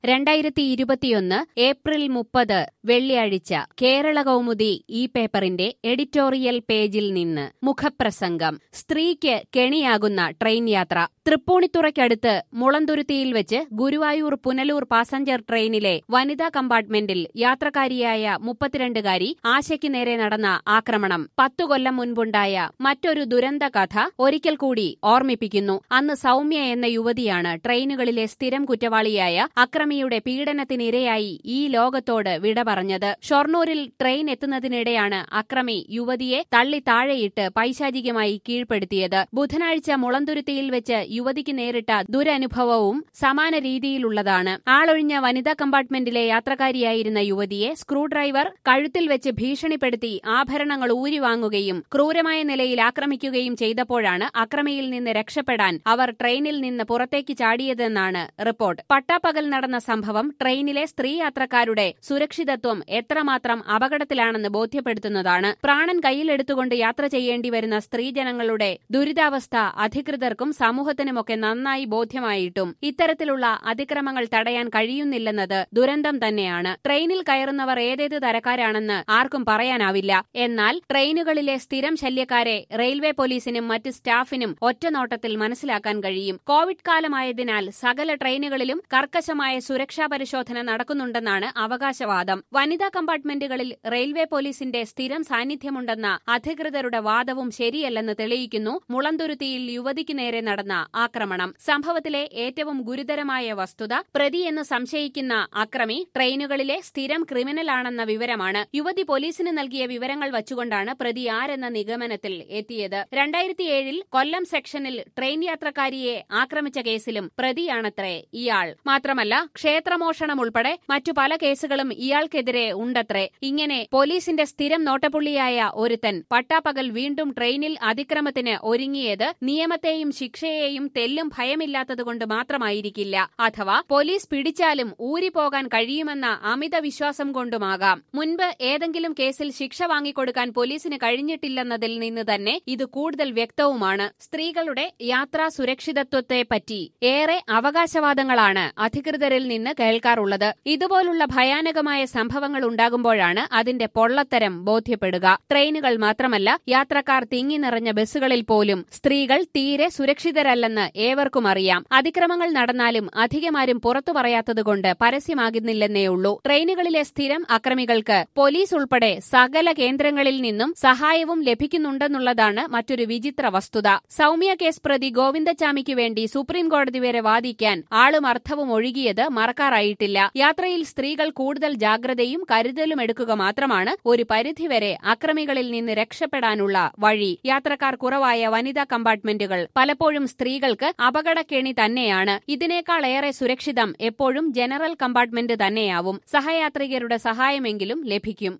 രണ്ടായിരത്തി ഇരുപത്തിയൊന്ന് ഏപ്രിൽ മുപ്പത് വെള്ളിയാഴ്ച കേരള കൗമുദി ഈ പേപ്പറിന്റെ എഡിറ്റോറിയൽ പേജിൽ നിന്ന് മുഖപ്രസംഗം സ്ത്രീക്ക് കെണിയാകുന്ന ട്രെയിൻ യാത്ര തൃപ്പൂണിത്തുറയ്ക്കടുത്ത് മുളന്തുരുത്തിയിൽ വെച്ച് ഗുരുവായൂർ പുനലൂർ പാസഞ്ചർ ട്രെയിനിലെ വനിതാ കമ്പാർട്ട്മെന്റിൽ യാത്രക്കാരിയായ മുപ്പത്തിരണ്ടുകാരി ആശയ്ക്ക് നേരെ നടന്ന ആക്രമണം പത്തു കൊല്ലം മുൻപുണ്ടായ മറ്റൊരു ദുരന്ത കഥ ഒരിക്കൽ കൂടി ഓർമ്മിപ്പിക്കുന്നു അന്ന് സൗമ്യ എന്ന യുവതിയാണ് ട്രെയിനുകളിലെ സ്ഥിരം കുറ്റവാളിയായ അക്രമിയുടെ പീഡനത്തിനിരയായി ഈ ലോകത്തോട് വിട പറഞ്ഞത് ഷൊർണൂരിൽ ട്രെയിൻ എത്തുന്നതിനിടെയാണ് അക്രമി യുവതിയെ തള്ളി താഴെയിട്ട് പൈശാചികമായി കീഴ്പ്പെടുത്തിയത് ബുധനാഴ്ച മുളന്തുരുത്തിയിൽ വെച്ച് യുവതിക്ക് നേരിട്ട ദുരനുഭവവും സമാന രീതിയിലുള്ളതാണ് ആളൊഴിഞ്ഞ വനിതാ കമ്പാർട്ട്മെന്റിലെ യാത്രക്കാരിയായിരുന്ന യുവതിയെ സ്ക്രൂ ഡ്രൈവർ കഴുത്തിൽ വെച്ച് ഭീഷണിപ്പെടുത്തി ആഭരണങ്ങൾ ഊരിവാങ്ങുകയും ക്രൂരമായ നിലയിൽ ആക്രമിക്കുകയും ചെയ്തപ്പോഴാണ് അക്രമിയിൽ നിന്ന് രക്ഷപ്പെടാൻ അവർ ട്രെയിനിൽ നിന്ന് പുറത്തേക്ക് ചാടിയതെന്നാണ് റിപ്പോർട്ട് പട്ടാപ്പകൽ നടന്ന സംഭവം ട്രെയിനിലെ സ്ത്രീ യാത്രക്കാരുടെ സുരക്ഷിതത്വം എത്രമാത്രം അപകടത്തിലാണെന്ന് ബോധ്യപ്പെടുത്തുന്നതാണ് പ്രാണൻ കയ്യിലെടുത്തുകൊണ്ട് യാത്ര ചെയ്യേണ്ടി വരുന്ന സ്ത്രീജനങ്ങളുടെ ദുരിതാവസ്ഥ അധികൃതർക്കും സമൂഹത്തിനുമൊക്കെ നന്നായി ബോധ്യമായിട്ടും ഇത്തരത്തിലുള്ള അതിക്രമങ്ങൾ തടയാൻ കഴിയുന്നില്ലെന്നത് ദുരന്തം തന്നെയാണ് ട്രെയിനിൽ കയറുന്നവർ ഏതേത് തരക്കാരാണെന്ന് ആർക്കും പറയാനാവില്ല എന്നാൽ ട്രെയിനുകളിലെ സ്ഥിരം ശല്യക്കാരെ റെയിൽവേ പോലീസിനും മറ്റ് സ്റ്റാഫിനും ഒറ്റനോട്ടത്തിൽ മനസ്സിലാക്കാൻ കഴിയും കോവിഡ് കാലമായതിനാൽ സകല ട്രെയിനുകളിലും കർക്കശമായ സുരക്ഷാ പരിശോധന നടക്കുന്നുണ്ടെന്നാണ് അവകാശവാദം വനിതാ കമ്പാർട്ട്മെന്റുകളിൽ റെയിൽവേ പോലീസിന്റെ സ്ഥിരം സാന്നിധ്യമുണ്ടെന്ന അധികൃതരുടെ വാദവും ശരിയല്ലെന്ന് തെളിയിക്കുന്നു മുളന്തുരുത്തിയിൽ യുവതിക്ക് നേരെ നടന്ന ആക്രമണം സംഭവത്തിലെ ഏറ്റവും ഗുരുതരമായ വസ്തുത പ്രതിയെന്ന് സംശയിക്കുന്ന അക്രമി ട്രെയിനുകളിലെ സ്ഥിരം ക്രിമിനലാണെന്ന വിവരമാണ് യുവതി പോലീസിന് നൽകിയ വിവരങ്ങൾ വച്ചുകൊണ്ടാണ് പ്രതി ആരെന്ന നിഗമനത്തിൽ എത്തിയത് രണ്ടായിരത്തിയേഴിൽ കൊല്ലം സെക്ഷനിൽ ട്രെയിൻ യാത്രക്കാരിയെ ആക്രമിച്ച കേസിലും പ്രതിയാണത്രേ ഇയാൾ മാത്രമല്ല ക്ഷേത്രമോഷണം ഉൾപ്പെടെ മറ്റു പല കേസുകളും ഇയാൾക്കെതിരെ ഉണ്ടത്രേ ഇങ്ങനെ പോലീസിന്റെ സ്ഥിരം നോട്ടപ്പുള്ളിയായ ഒരുത്തൻ പട്ടാപ്പകൽ വീണ്ടും ട്രെയിനിൽ അതിക്രമത്തിന് ഒരുങ്ങിയത് നിയമത്തെയും ശിക്ഷയെയും തെല്ലും ഭയമില്ലാത്തതുകൊണ്ട് മാത്രമായിരിക്കില്ല അഥവാ പോലീസ് പിടിച്ചാലും ഊരിപ്പോകാൻ കഴിയുമെന്ന അമിത വിശ്വാസം കൊണ്ടുമാകാം മുൻപ് ഏതെങ്കിലും കേസിൽ ശിക്ഷ വാങ്ങിക്കൊടുക്കാൻ പോലീസിന് കഴിഞ്ഞിട്ടില്ലെന്നതിൽ നിന്ന് തന്നെ ഇത് കൂടുതൽ വ്യക്തവുമാണ് സ്ത്രീകളുടെ യാത്രാ സുരക്ഷിതത്വത്തെപ്പറ്റി ഏറെ അവകാശവാദങ്ങളാണ് അധികൃതരിൽ നിന്ന് കേൾക്കാറുള്ളത് ഇതുപോലുള്ള ഭയാനകമായ സംഭവങ്ങൾ ഉണ്ടാകുമ്പോഴാണ് അതിന്റെ പൊള്ളത്തരം ബോധ്യപ്പെടുക ട്രെയിനുകൾ മാത്രമല്ല യാത്രക്കാർ തിങ്ങി നിറഞ്ഞ ബസ്സുകളിൽ പോലും സ്ത്രീകൾ തീരെ സുരക്ഷിതരല്ലെന്ന് ഏവർക്കും അറിയാം അതിക്രമങ്ങൾ നടന്നാലും അധികമാരും പുറത്തു പറയാത്തതുകൊണ്ട് പരസ്യമാകുന്നില്ലെന്നേയുള്ളൂ ട്രെയിനുകളിലെ സ്ഥിരം അക്രമികൾക്ക് പോലീസ് ഉൾപ്പെടെ സകല കേന്ദ്രങ്ങളിൽ നിന്നും സഹായവും ലഭിക്കുന്നുണ്ടെന്നുള്ളതാണ് മറ്റൊരു വിചിത്ര വസ്തുത സൗമ്യ കേസ് പ്രതി ഗോവിന്ദച്ചാമിക്ക് വേണ്ടി സുപ്രീം കോടതി വരെ വാദിക്കാൻ ആളും അർത്ഥവും ഒഴുകിയത് മറക്കാറായിട്ടില്ല യാത്രയിൽ സ്ത്രീകൾ കൂടുതൽ ജാഗ്രതയും കരുതലും എടുക്കുക മാത്രമാണ് ഒരു പരിധിവരെ അക്രമികളിൽ നിന്ന് രക്ഷപ്പെടാനുള്ള വഴി യാത്രക്കാർ കുറവായ വനിതാ കമ്പാർട്ട്മെന്റുകൾ പലപ്പോഴും സ്ത്രീകൾക്ക് അപകടക്കെണി തന്നെയാണ് ഇതിനേക്കാൾ ഏറെ സുരക്ഷിതം എപ്പോഴും ജനറൽ കമ്പാർട്ട്മെന്റ് തന്നെയാവും സഹയാത്രികരുടെ സഹായമെങ്കിലും ലഭിക്കും